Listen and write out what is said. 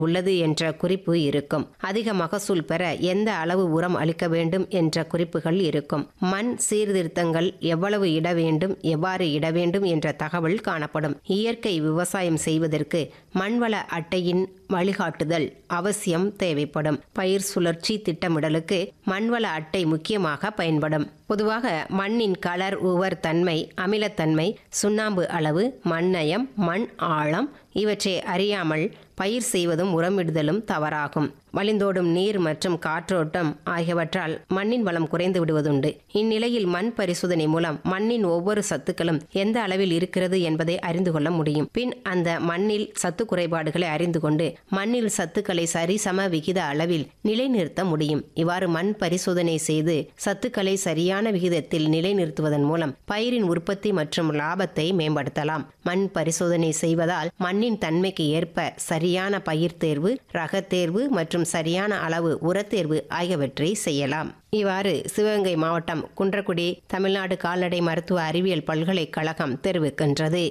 உள்ளது என்ற குறிப்பு இருக்கும் அதிக மகசூல் பெற எந்த அளவு உரம் அளிக்க வேண்டும் என்ற குறிப்புகள் இருக்கும் மண் சீர்திருத்தங்கள் எவ்வளவு இட வேண்டும் எவ்வாறு இட வேண்டும் என்ற தகவல் காணப்படும் இயற்கை விவசாயம் செய்வதற்கு மண்வள அட்டையின் வழிகாட்டுதல் அவசியம் தேவைப்படும் பயிர் சுழற்சி திட்டமிடலுக்கு மண்வள அட்டை முக்கியமாக பயன்படும் பொதுவாக மண்ணின் கலர் உவர் தன்மை அமிலத்தன்மை சுண்ணாம்பு அளவு மண்ணயம் மண் ஆழம் இவற்றை அறியாமல் பயிர் செய்வதும் உரமிடுதலும் தவறாகும் வழிந்தோடும் நீர் மற்றும் காற்றோட்டம் ஆகியவற்றால் மண்ணின் வளம் குறைந்து விடுவதுண்டு இந்நிலையில் மண் பரிசோதனை மூலம் மண்ணின் ஒவ்வொரு சத்துக்களும் எந்த அளவில் இருக்கிறது என்பதை அறிந்து கொள்ள முடியும் பின் அந்த மண்ணில் சத்து குறைபாடுகளை அறிந்து கொண்டு மண்ணில் சத்துக்களை சரிசம விகித அளவில் நிலைநிறுத்த முடியும் இவ்வாறு மண் பரிசோதனை செய்து சத்துக்களை சரியான விகிதத்தில் நிலைநிறுத்துவதன் மூலம் பயிரின் உற்பத்தி மற்றும் லாபத்தை மேம்படுத்தலாம் மண் பரிசோதனை செய்வதால் மண்ணின் தன்மைக்கு ஏற்ப சரியான பயிர் தேர்வு ரக தேர்வு மற்றும் சரியான அளவு உரத்தேர்வு ஆகியவற்றை செய்யலாம் இவ்வாறு சிவகங்கை மாவட்டம் குன்றக்குடி தமிழ்நாடு கால்நடை மருத்துவ அறிவியல் பல்கலைக்கழகம் தெரிவிக்கின்றது